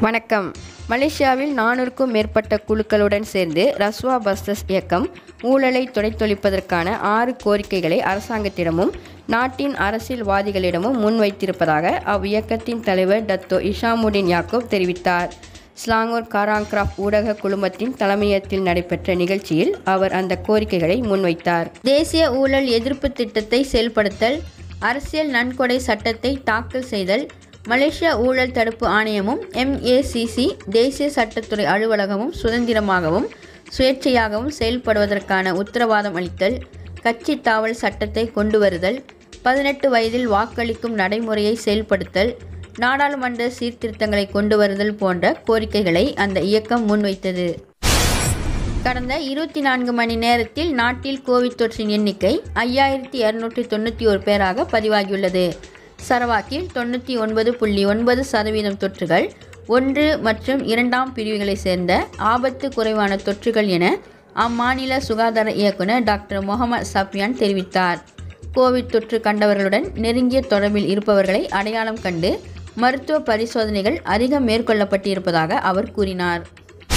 வணக்கம் மலேசியாவில் நானூறுக்கும் மேற்பட்ட குழுக்களுடன் சேர்ந்து ரஸ்வா பஸ்டஸ் இயக்கம் ஊழலை துடைத்தொழிப்பதற்கான ஆறு கோரிக்கைகளை அரசாங்கத்திடமும் நாட்டின் அரசியல்வாதிகளிடமும் முன்வைத்திருப்பதாக அவ்வியக்கத்தின் தலைவர் டத்தோ இஷாமுடின் யாக்கூப் தெரிவித்தார் ஸ்லாங்கூர் காராங்க்ராஃப்ட் ஊடக குழுமத்தின் தலைமையகத்தில் நடைபெற்ற நிகழ்ச்சியில் அவர் அந்த கோரிக்கைகளை முன்வைத்தார் தேசிய ஊழல் எதிர்ப்பு திட்டத்தை செயல்படுத்தல் அரசியல் நன்கொடை சட்டத்தை தாக்கல் செய்தல் மலேசியா ஊழல் தடுப்பு ஆணையமும் எம்ஏசிசி தேசிய சட்டத்துறை அலுவலகமும் சுதந்திரமாகவும் சுயேட்சையாகவும் செயல்படுவதற்கான உத்தரவாதம் அளித்தல் கட்சி தாவல் சட்டத்தை கொண்டு வருதல் பதினெட்டு வயதில் வாக்களிக்கும் நடைமுறையை செயல்படுத்தல் நாடாளுமன்ற சீர்திருத்தங்களை கொண்டு வருதல் போன்ற கோரிக்கைகளை அந்த இயக்கம் முன்வைத்தது கடந்த இருபத்தி நான்கு மணி நேரத்தில் நாட்டில் கோவிட் தொற்றின் எண்ணிக்கை ஐயாயிரத்தி இரநூற்றி தொண்ணூற்றி ஒரு பேராக பதிவாகியுள்ளது சரவாக்கில் தொண்ணூற்றி ஒன்பது புள்ளி ஒன்பது சதவீதம் தொற்றுகள் ஒன்று மற்றும் இரண்டாம் பிரிவுகளை சேர்ந்த ஆபத்து குறைவான தொற்றுகள் என அம்மாநில சுகாதார இயக்குனர் டாக்டர் முகமது சப்யான் தெரிவித்தார் கோவிட் தொற்று கண்டவர்களுடன் நெருங்கிய தொடர்பில் இருப்பவர்களை அடையாளம் கண்டு மருத்துவ பரிசோதனைகள் அதிகம் மேற்கொள்ளப்பட்டிருப்பதாக அவர் கூறினார்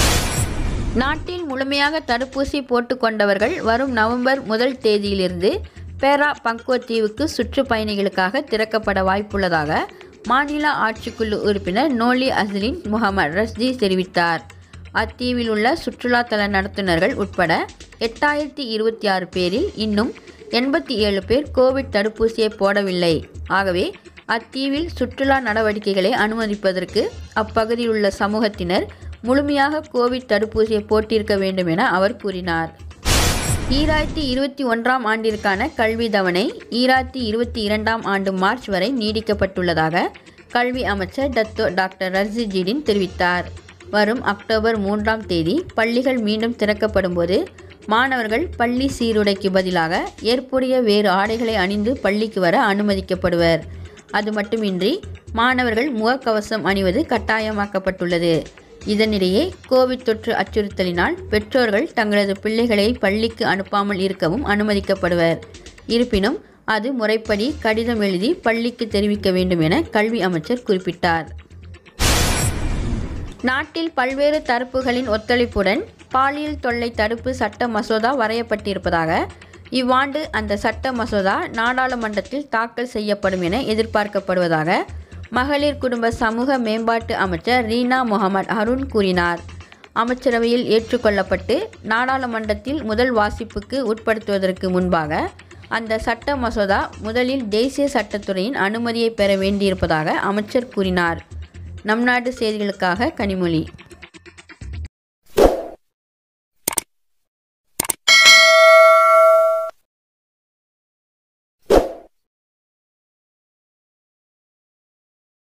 நாட்டில் முழுமையாக தடுப்பூசி போட்டுக்கொண்டவர்கள் வரும் நவம்பர் முதல் தேதியிலிருந்து பேரா பங்கோ தீவுக்கு சுற்றுப்பயணிகளுக்காக திறக்கப்பட வாய்ப்புள்ளதாக மாநில ஆட்சிக்குழு உறுப்பினர் நோலி அஸ்லின் முகமது ரஸ்தி தெரிவித்தார் அத்தீவில் உள்ள சுற்றுலாத்தல நடத்துனர்கள் உட்பட எட்டாயிரத்தி இருபத்தி ஆறு பேரில் இன்னும் எண்பத்தி ஏழு பேர் கோவிட் தடுப்பூசியை போடவில்லை ஆகவே அத்தீவில் சுற்றுலா நடவடிக்கைகளை அனுமதிப்பதற்கு அப்பகுதியில் உள்ள சமூகத்தினர் முழுமையாக கோவிட் தடுப்பூசியை போட்டிருக்க வேண்டும் என அவர் கூறினார் ஈராயிரத்தி இருபத்தி ஒன்றாம் ஆண்டிற்கான கல்வி தவணை ஈராயிரத்தி இருபத்தி இரண்டாம் ஆண்டு மார்ச் வரை நீடிக்கப்பட்டுள்ளதாக கல்வி அமைச்சர் டத்தோ டாக்டர் ரர்சிஜிடின் தெரிவித்தார் வரும் அக்டோபர் மூன்றாம் தேதி பள்ளிகள் மீண்டும் திறக்கப்படும் போது மாணவர்கள் பள்ளி சீருடைக்கு பதிலாக ஏற்புடைய வேறு ஆடைகளை அணிந்து பள்ளிக்கு வர அனுமதிக்கப்படுவர் அது மட்டுமின்றி மாணவர்கள் முகக்கவசம் அணிவது கட்டாயமாக்கப்பட்டுள்ளது இதனிடையே கோவிட் தொற்று அச்சுறுத்தலினால் பெற்றோர்கள் தங்களது பிள்ளைகளை பள்ளிக்கு அனுப்பாமல் இருக்கவும் அனுமதிக்கப்படுவர் இருப்பினும் அது முறைப்படி கடிதம் எழுதி பள்ளிக்கு தெரிவிக்க வேண்டும் என கல்வி அமைச்சர் குறிப்பிட்டார் நாட்டில் பல்வேறு தரப்புகளின் ஒத்துழைப்புடன் பாலியல் தொல்லை தடுப்பு சட்ட மசோதா வரையப்பட்டிருப்பதாக இவ்வாண்டு அந்த சட்ட மசோதா நாடாளுமன்றத்தில் தாக்கல் செய்யப்படும் என எதிர்பார்க்கப்படுவதாக மகளிர் குடும்ப சமூக மேம்பாட்டு அமைச்சர் ரீனா முகமது அருண் கூறினார் அமைச்சரவையில் ஏற்றுக்கொள்ளப்பட்டு நாடாளுமன்றத்தில் முதல் வாசிப்புக்கு உட்படுத்துவதற்கு முன்பாக அந்த சட்ட மசோதா முதலில் தேசிய சட்டத்துறையின் அனுமதியை பெற வேண்டியிருப்பதாக அமைச்சர் கூறினார் நம் நாட்டு செய்திகளுக்காக கனிமொழி